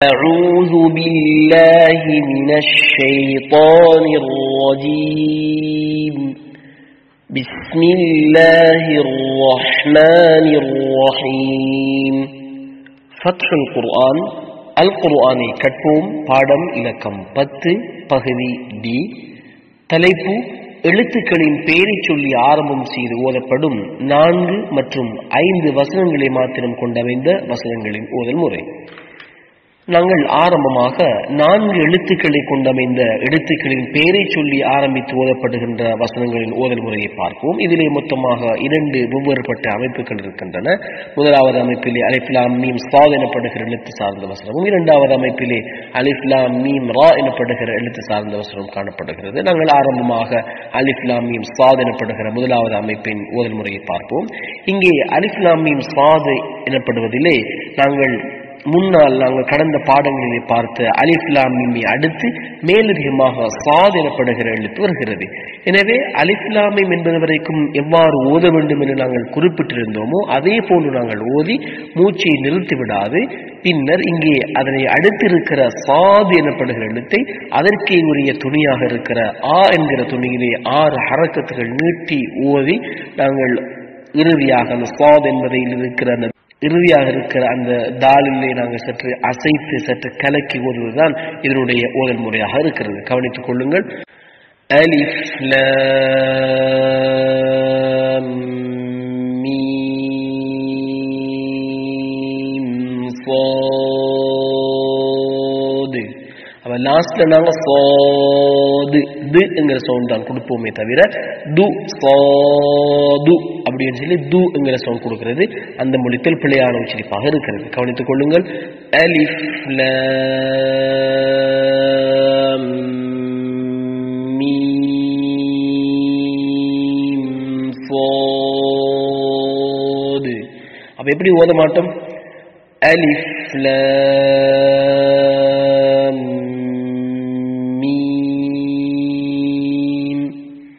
أعوذ بالله من الشيطان الرجيم بسم الله الرحمن الرحيم فتح القرآن القرآனை கற்போம் பாடம் இலக்கம் பத்து பகுதி டி தலைப்பு எழுத்துக்களின் பெயரைச் சொல்லி ஆரம்பம் செய்து ஓதப்படும் நான்கு மற்றும் ஐந்து வசனங்களை மாத்திரம் கொண்டமைந்த வசனங்களின் ஓதல் முறை நாங்கள் ஆரம்பமாக நான்கு எழுத்துக்களை கொண்டமைந்த எழுத்துக்களின் பெயரை சொல்லி ஆரம்பித்து ஓதப்படுகின்ற வசனங்களின் ஓதல் முறையை பார்ப்போம் இதிலே மொத்தமாக இரண்டு வெவ்வேறுபட்ட அமைப்புகள் இருக்கின்றன முதலாவது அமைப்பிலே அலிஃப்லாம் மீம் சாத் எனப்படுகிற எழுத்து சார்ந்த வசனமும் இரண்டாவது அமைப்பிலே அலிஃப்லாம் மீம் ரா எனப்படுகிற எழுத்து சார்ந்த வசனம் காணப்படுகிறது நாங்கள் ஆரம்பமாக அலிஃப்லாம் மீம் சாத் எனப்படுகிற முதலாவது அமைப்பின் ஓதல் முறையை பார்ப்போம் இங்கே அலிஃப்லாம் மீம் சாது எனப்படுவதிலே நாங்கள் முன்னால் நாங்கள் கடந்த பாடங்களிலே பார்த்த அலிஃப்லாம் மீமை அடுத்து மேலதிகமாக சாத் எனப்படுகிற எழுத்து வருகிறது எனவே அலிஃப்லாமிம் என்பது வரைக்கும் எவ்வாறு ஓத வேண்டும் என்று நாங்கள் குறிப்பிட்டிருந்தோமோ அதே போன்று நாங்கள் ஓதி மூச்சை நிறுத்தி விடாது பின்னர் இங்கே அதனை அடுத்திருக்கிற சாது எனப்படுகிற எழுத்தை அதற்கே உரிய துணியாக இருக்கிற ஆ என்கிற துணியிலே ஆறு ஹரக்கத்துகள் நீட்டி ஓதி நாங்கள் இறுதியாக அந்த சாத் என்பதில் இருக்கிற அந்த இறுதியாக இருக்கிற அந்த தாலிலே நாங்கள் சற்று அசைத்து சற்று கலக்கி ஓதுவதுதான் இதனுடைய ஓதல் முறையாக இருக்கிறது கவனித்துக் கொள்ளுங்கள் அலிஃப் லாம் மீம் ஸாத் அப்ப லாஸ்ட்ல நாங்க சாது துங்கிற சவுண்ட் தான் கொடுப்போமே தவிர து சாது அப்படின்னு சொல்லி து என்கிற சவுண்ட் கொடுக்கிறது அந்த மொழித்தில் பிழையான உச்சரிப்பாக இருக்கிறது கவனித்துக் கொள்ளுங்கள் அலிஃப் லாம் மீம் ஸாது அப்ப எப்படி ஓத மாட்டோம் அலிஃப் லாம் மீம்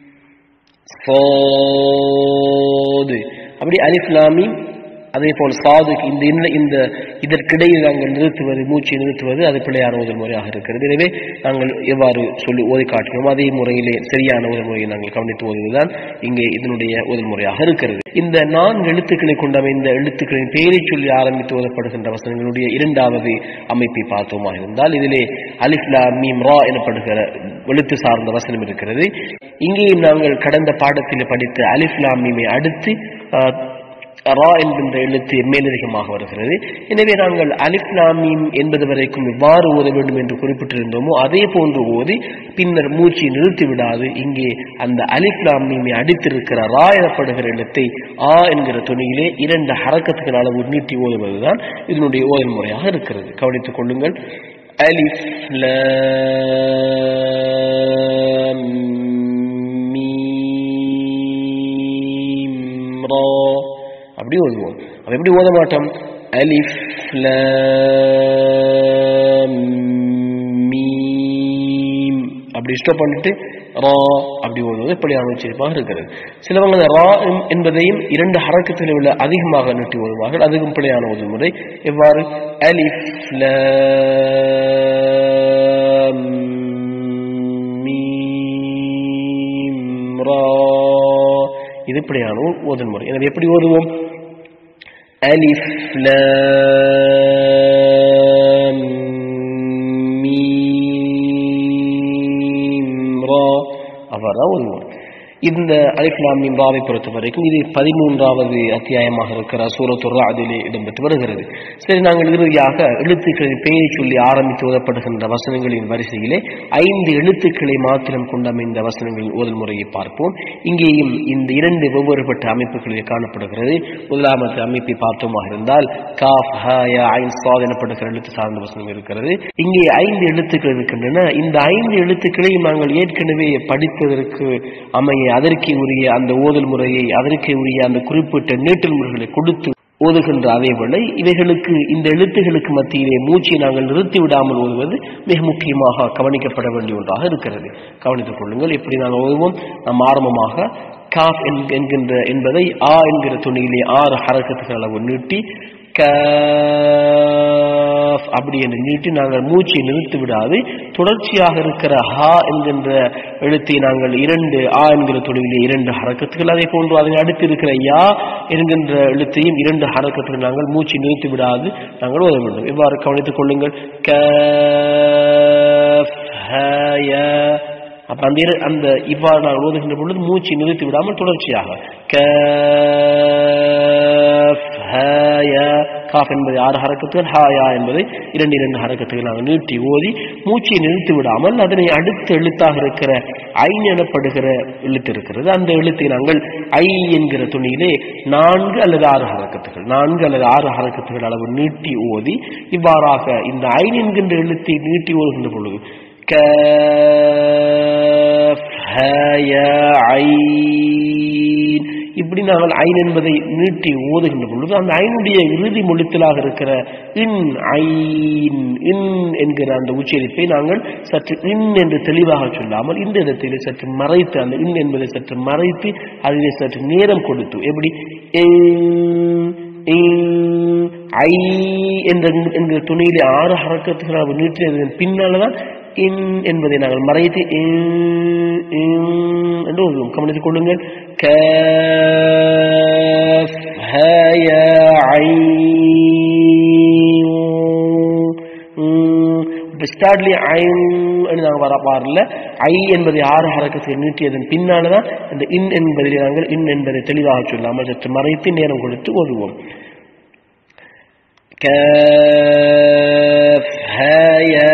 ஸாது அப்படி அலிஃப் லாமீம் அதே போல் சாதுக்கு இந்த இந்த இந்த இதற்கிடையில் நாங்கள் நிறுத்துவது மூச்சை நிறுத்துவது அது பிள்ளையான உதல் முறையாக இருக்கிறது எனவே நாங்கள் எவ்வாறு சொல்லி ஓதி காட்டினோம் அதே முறையிலே சரியான உதல் முறையை நாங்கள் கவனித்து ஓதுவதுதான் இங்கே இதனுடைய உதல் முறையாக இருக்கிறது இந்த நான்கு எழுத்துக்களை கொண்டமைந்த எழுத்துக்களின் பெயரை சொல்லி ஆரம்பித்து ஓதப்படுகின்ற வசனங்களுடைய இரண்டாவது அமைப்பை பார்த்தோமா இருந்தால் இதிலே அலிஃப்லா மீம் ரா எனப்படுகிற எழுத்து சார்ந்த வசனம் இருக்கிறது இங்கேயும் நாங்கள் கடந்த பாடத்தில் படித்த அலிஃப்லா மீமை அடுத்து ரா என்கின்ற எழுத்து மேலதிகமாக வருகிறது எனவே நாங்கள் அலிப்லாமீம் என்பது வரைக்கும் எவ்வாறு ஓத வேண்டும் என்று குறிப்பிட்டிருந்தோமோ அதே போன்று ஓதி பின்னர் மூச்சை நிறுத்தி விடாது இங்கே அந்த அலிப்லாமீமை அடித்திருக்கிற ரா எனப்படுகிற எழுத்தை ஆ என்கிற துணியிலே இரண்டு ஹரக்கத்துக்கு அளவு நீட்டி ஓதுவதுதான் இதனுடைய ஓதல் முறையாக இருக்கிறது கவனித்துக் கொள்ளுங்கள் அலிஃப் லாம் மீம் ரா அப்படி ஓதுவோம் அப்ப எப்படி ஓத மாட்டோம் அலிஃப் லாம் மீம் அப்படி ஸ்டாப் பண்ணிட்டு ரா அப்படி ஓதுவது இப்படியான உச்சரிப்பாக இருக்கிறது சிலவங்க அந்த ரா என்பதையும் இரண்டு ஹரக்கத்தில் உள்ள அதிகமாக நீட்டி ஓதுவார்கள் அதுவும் பிழையான ஓதும் முறை எவ்வாறு அலிஃப் லாம் மீம் ரா இது இப்படியான ஓதல் முறை எனவே எப்படி ஓதுவோம் அலிஃப் லாம் மீம் ரா அவ்வாறு ஓதுவோம் இந்த அலிஃப்லாம் மீம் ராவை பொறுத்த வரைக்கும் இது பதிமூன்றாவது அத்தியாயமாக இருக்கிற சூரத்துர் அதிலே இடம்பெற்று வருகிறது சரி நாங்கள் இறுதியாக எழுத்துக்களின் பெயரை சொல்லி ஆரம்பித்து ஓதப்படுகின்ற வசனங்களின் வரிசையிலே ஐந்து எழுத்துக்களை மாத்திரம் கொண்டமைந்த வசனங்களின் ஓதல் முறையை பார்ப்போம் இங்கேயும் இந்த இரண்டு வெவ்வேறுபட்ட அமைப்புகளில் காணப்படுகிறது முதலாமது அமைப்பை பார்த்தோமாக இருந்தால் காஃப் ஹயா ஐன் சாத் எனப்படுகிற எழுத்து சார்ந்த வசனம் இருக்கிறது இங்கே ஐந்து எழுத்துக்கள் இருக்கின்றன இந்த ஐந்து எழுத்துக்களையும் நாங்கள் ஏற்கனவே படித்ததற்கு அமைய அதற்கே உரிய அந்த ஓதல் முறையை அதற்கே உரிய அந்த குறிப்பிட்ட நீட்டல் முறைகளை கொடுத்து ஓதுகின்ற அதே வேளை இவைகளுக்கு இந்த எழுத்துகளுக்கு மத்தியிலே மூச்சை நாங்கள் நிறுத்தி விடாமல் ஓதுவது மிக முக்கியமாக கவனிக்கப்பட வேண்டிய ஒன்றாக இருக்கிறது கவனித்துக் கொள்ளுங்கள் எப்படி நாங்கள் ஓதுவோம் நாம் ஆரம்பமாக காஃப் என்கின்ற என்பதை ஆ என்கிற துணியிலே ஆறு ஹரக்கத்துகள் அளவு நீட்டி கஃப் அப்படி என்று நீட்டி நாங்கள் மூச்சை நிறுத்தி விடாது தொடர்ச்சியாக இருக்கிற ஹா என்கின்ற எழுத்தை நாங்கள் இரண்டு ஆ என்கிற தொழிலே இரண்டு ஹரக்கத்துகள் அதே போன்று அதனை அடுத்து இருக்கிற யா என்கின்ற எழுத்தையும் இரண்டு ஹரக்கத்துகள் நாங்கள் மூச்சை நிறுத்தி விடாது நாங்கள் ஓத வேண்டும் இவ்வாறு கவனித்துக் கொள்ளுங்கள் கஃப் ஹ ய அப்ப அந்த இரு- அந்த இவ்வாறு நாங்கள் ஓதுகின்ற பொழுது மூச்சு நிறுத்தி விடாமல் தொடர்ச்சியாக கஃப் ஹ ய காஃப் என்பது ஆறு ஹரக்கத்துகள் ஹா யா என்பதை இரண்டு இரண்டு ஹரக்கத்துகள் நாங்கள் நீட்டி ஓதி மூச்சை நிறுத்தி விடாமல் அதனை அடுத்த எழுத்தாக இருக்கிற ஐன் எனப்படுகிற எழுத்து இருக்கிறது அந்த எழுத்தை நாங்கள் ஐ என்கிற துணியிலே நான்கு அல்லது ஆறு ஹரக்கத்துகள் நான்கு அல்லது ஆறு ஹரக்கத்துகள் அளவு நீட்டி ஓதி இவ்வாறாக இந்த ஐன் என்கின்ற எழுத்தை நீட்டி ஓதுகின்ற பொழுது كاف ها يا عين இப்படி நாங்கள் ஐன் என்பதை நீட்டி ஓதுகின்ற பொழுது அந்த ஐனுடைய இறுதி மொழித்தலாக இருக்கிற இன் ஐன் இன் என்கிற அந்த உச்சரிப்பை நாங்கள் சற்று இன் என்று தெளிவாக சொல்லாமல் இந்த இடத்திலே சற்று மறைத்து அந்த இன் என்பதை சற்று மறைத்து அதிலே சற்று நேரம் கொடுத்து எப்படி இன், இன், ஐ என்ற என்கிற துணையிலே ஆறு ஹரக்கத்துகள் அவர் நீட்டினதன் பின்னால்தான் இன் என்பதை நாங்கள் மறைத்து இன், இன் என்று ஓதுவோம் கவனித்துக் கொள்ளுங்கள் كاف ها يا عين ஸ்டார்ட்லி ஐன் நாங்கள் வர பாடல ஐ என்பதை ஆறு ஹரக்கத்தில் நீட்டியதன் பின்னால்தான் அந்த இன் என்பதிலே நாங்கள் இன் என்பதை தெளிவாக சொல்லாமல் சற்று மறைத்து நேரம் கொடுத்து ஓதுவோம் كاف ها يا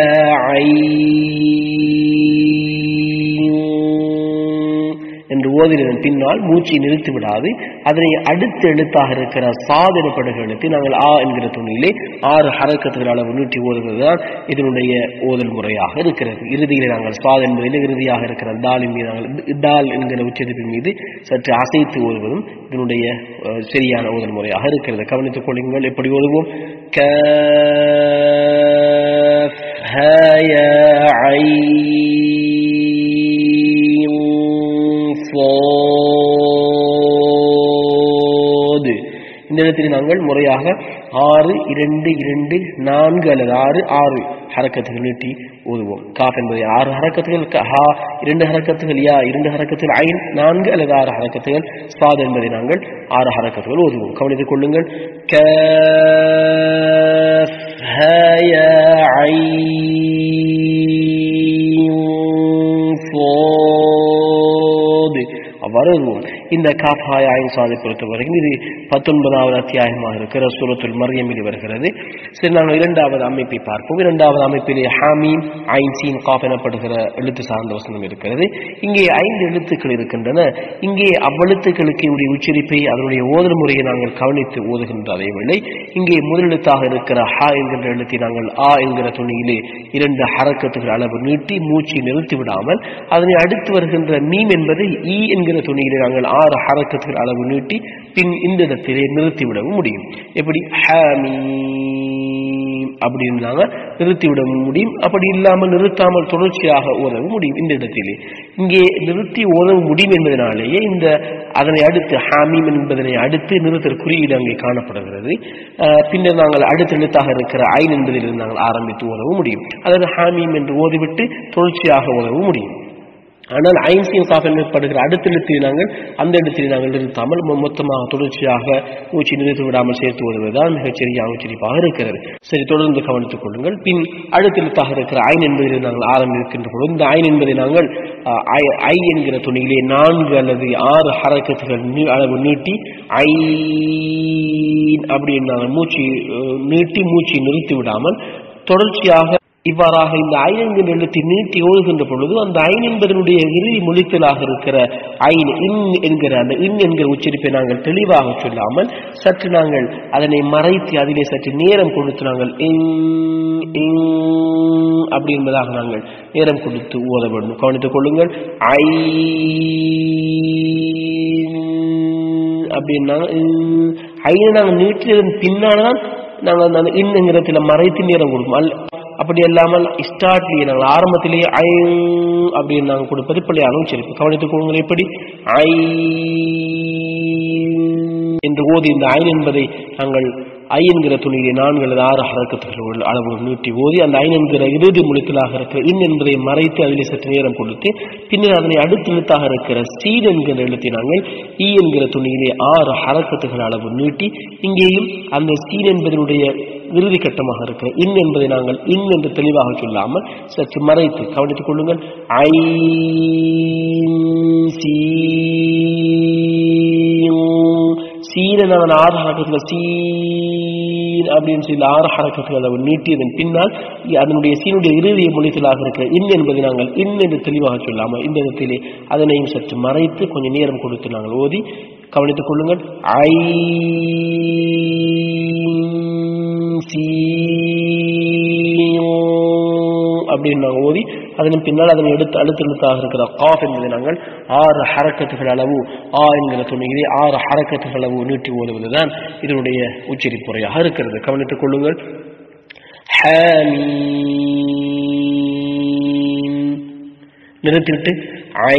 عين என்று ஓதினதன் பின்னால் மூச்சை நிறுத்தி விடாது அதனை அடுத்த எழுத்தாக இருக்கிற சாத் எனப்படுகிற எழுத்தை நாங்கள் ஆ என்கிற துணியிலே ஆறு ஹரக்கத்துகள் அளவு நீட்டி ஓதுவதுதான் இதனுடைய ஓதல் முறையாக இருக்கிறது இறுதியிலே நாங்கள் சாத் என்பதில் இறுதியாக இருக்கிற தாலின் மீது நாங்கள் தால் என்கிற உச்சரிப்பின் மீது சற்று அசைத்து ஓதுவதும் இதனுடைய அஹ், சரியான ஓதல் முறையாக இருக்கிறது கவனித்துக் கொள்ளுங்கள் எப்படி ஓதுவோம் كاف ها يا عين صاد இந்த இடத்தில் நாங்கள் முறையாக ஆறு இரண்டு இரண்டு நான்கு அல்லது ஆறு ஆறு ஹரக்கத்துகள் நீட்டி ஓதுவோம் காஃப் என்பதை ஆறு ஹரக்கத்துகள் க- ஹா இரண்டு ஹரக்கத்துகள் யா இரண்டு ஹரக்கத்துகள் ஐன் நான்கு அல்லது ஆறு ஹரக்கத்துகள் சாத் என்பதை நாங்கள் ஆறு ஹரக்கத்துகள் ஓதுவோம் கவனித்துக் கொள்ளுங்கள் كاف ها يا عين صاد அவ்வாறு வருவோம் இந்த காஃபாய் ஆயின் சாதை பொறுத்தவரைக்கும் இது பத்தொன்பதாவது அத்தியாயமாக இருக்கிற சூரத்துல் மரியமில் வருகிறது சரி நாங்கள் இரண்டாவது அமைப்பை பார்ப்போம் இரண்டாவது அமைப்பிலே ஹாமீம் ஐன் சீன் காஃப் எனப்படுகிற எழுத்து சார்ந்த வசனம் இருக்கிறது இங்கே ஐந்து எழுத்துக்கள் இருக்கின்றன இங்கே அவ்வெழுத்துக்களுக்கு உடைய உச்சரிப்பை அதனுடைய ஓதல் முறையை நாங்கள் கவனித்து ஓதுகின்ற அதே வேளை இங்கே முதலெழுத்தாக இருக்கிற ஹா என்கின்ற எழுத்தை நாங்கள் ஆ என்கிற துணியிலே இரண்டு ஹரக்கத்துகள் அளவு நீட்டி மூச்சை நிறுத்தி விடாமல் அதனை அடுத்து வருகின்ற மீம் என்பதை ஈ என்கிற துணியிலே நாங்கள் ஆறு ஹரக்கத்துகள் அளவு நீட்டி பின் இந்த இடத்திலே நிறுத்திவிடவும் முடியும் எப்படி ஹமீம் அப்படின்னு நாங்கள் நிறுத்திவிட முடியும் அப்படி இல்லாமல் நிறுத்தாமல் தொடர்ச்சியாக ஓதவும் முடியும் இந்த இடத்திலே இங்கே நிறுத்தி ஓதவும் முடியும் என்பதனாலேயே இந்த அதனை அடுத்து ஹாமீம் என்பதனை அடுத்து நிறுத்தல் குறியீடு அங்கே காணப்படுகிறது அஹ், பின்னர் நாங்கள் அடுத்த எழுத்தாக இருக்கிற ஐன் என்பதிலிருந்து நாங்கள் ஆரம்பித்து ஓதவும் முடியும் அதாவது ஹாமீம் என்று ஓதிவிட்டு தொடர்ச்சியாக ஓதவும் முடியும் ஆனால் ஐன்சியம் காஃப் எனப்படுகிற அடுத்த எழுத்தில் நாங்கள் அந்த இடத்தில் நாங்கள் நிறுத்தாமல் மொ- மொத்தமாக தொடர்ச்சியாக மூச்சு நிறுத்தி விடாமல் சேர்த்து வருவதுதான் மிகச்சரியான உச்சரிப்பாக இருக்கிறது சரி தொடர்ந்து கவனித்துக் கொள்ளுங்கள் பின் அடுத்த எழுத்தாக இருக்கிற ஐன் என்பதில் நாங்கள் ஆரம்பிக்கின்ற பொழுது இந்த ஐன் என்பதை நாங்கள் அஹ், ஐ- ஐ என்கிற துணியிலே நான்கு அல்லது ஆறு ஹரக்கத்துகள் நீ- அளவு நீட்டி ஐ அப்படி நாங்கள் மூச்சு அஹ், நீட்டி மூச்சை நிறுத்தி விடாமல் தொடர்ச்சியாக இவ்வாறாக இந்த ஐன் என்கிற எழுத்தை நீட்டி ஓதுகின்ற பொழுது அந்த ஐன் என்பதனுடைய இறுதி மொழித்தலாக இருக்கிற ஐன் இன் என்கிற அந்த இன் என்கிற உச்சரிப்பை நாங்கள் தெளிவாக சொல்லாமல் சற்று நாங்கள் அதனை மறைத்து அதிலே சற்று நேரம் கொடுத்து நாங்கள் இங் இங் அப்படி என்பதாக நாங்கள் நேரம் கொடுத்து ஓத வேண்டும் கவனித்துக் கொள்ளுங்கள் ஐ அப்படின்னா ஐனை நாங்கள் நீட்டியதன் பின்னால்தான் நாங்கள் அந்த இன்னுங்கிறதுல மறைத்து நேரம் கொடுப்போம் அல்ல அப்படி அல்லாமல் ஸ்டார்ட்லேயே நாங்கள் ஆரம்பத்திலேயே ஐ அப்படின்னு நாங்கள் கொடுப்பது பிள்ளையான உச்சரிப்பு கவனித்துக் கொள்ளுங்கள் எப்படி ஐ என்று ஓதி இந்த ஐன் என்பதை நாங்கள் ஐ என்கிற துணியிலே நான்கு அல்லது ஆறு ஹரக்கத்துகள் உள்ள அளவு நீட்டி ஓதி அந்த ஐன் என்கிற இறுதி முழுக்கலாக இருக்கிற இன் என்பதை மறைத்து அதிலே சற்று நேரம் கொடுத்து பின்னர் அதனை அடுத்த எழுத்தாக இருக்கிற சீன் என்கிற எழுத்தை நாங்கள் ஈ என்கிற துணியிலே ஆறு ஹரக்கத்துகள் அளவு நீட்டி இங்கேயும் அந்த சீன் என்பதனுடைய இறுதி கட்டமாக இருக்கிற இன் என்பதை நாங்கள் இன் என்று தெளிவாக சொல்லாமல் சற்று மறைத்து கவனித்துக் கொள்ளுங்கள் ஐ சீன நான் ஆறு ஹரக்கத்துகள் சீன் அப்படின்னு சொல்லி ஆறு ஹரக்கத்துகள் அவர் நீட்டியதன் பின்னால் அதனுடைய சீனுடைய இறுதியை மொழித்தலாக இருக்கிற இன் என்பதை நாங்கள் இன் என்று தெளிவாக சொல்லாமல் இந்த இடத்திலே அதனையும் சற்று மறைத்து கொஞ்சம் நேரம் கொடுத்து நாங்கள் ஓதி கவனித்துக் கொள்ளுங்கள் ஐ அப்படின்னு நாங்கள் ஓதி அதன் பின்னால் அதனை எடுத்து அடுத்த எழுத்தாக இருக்கிற காஃப் என்பதை நாங்கள் ஆறு ஹரக்கத்துகள் அளவு ஆ என்கிற துணிகளை ஆறு ஹரக்கத்துகள் அளவு நீட்டி ஓதுவதுதான் இதனுடைய உச்சரிப்புறையாக இருக்கிறது கவனித்துக் கொள்ளுங்கள் நிறுத்திவிட்டு ஐ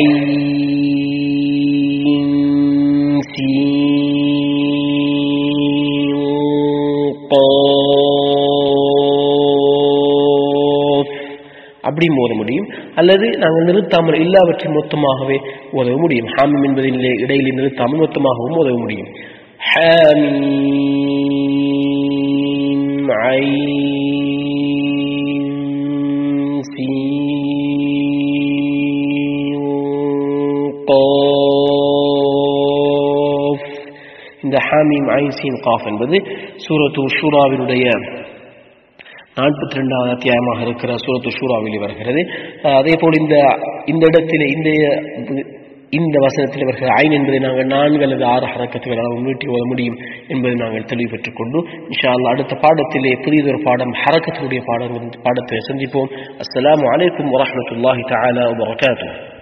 அப்படி ஓத முடியும் அல்லது நாங்கள் நிறுத்தாமல் எல்லாவற்றை மொத்தமாகவே ஓதவ முடியும் ஹாமிம் என்பதிலே இடையிலே நிறுத்தாமல் மொத்தமாகவும் ஓதவ முடியும் ஹாமீம் ஐன் சீன் காஃப் இந்த ஹாமீம் ஐன் சீன் காஃப் என்பது சூரத்து ஷூராவினுடைய நாற்பத்தி ரெண்டாவது அத்தியாயமாக இருக்கிற சூரத்து ஷூராவில் வருகிறது அதே போல் இந்த இந்த இடத்திலே இந்த இந்த வசனத்தில் வருகிற ஐன் என்பதை நாங்கள் நான்கு அல்லது ஆறு ஹரக்கத்துகளால் நீட்டி ஓத முடியும் என்பதை நாங்கள் தெளிவு பெற்றுக் கொண்டு இன்ஷா அல்லா அடுத்த பாடத்திலே புதியதொரு பாடம் ஹரக்கத்தினுடைய பாடம் பாடத்தை சந்திப்போம் அஸ்ஸலாமு அலைக்கும் வரஹ்மத்துல்லாஹி தஆலா வபரகாத்துஹு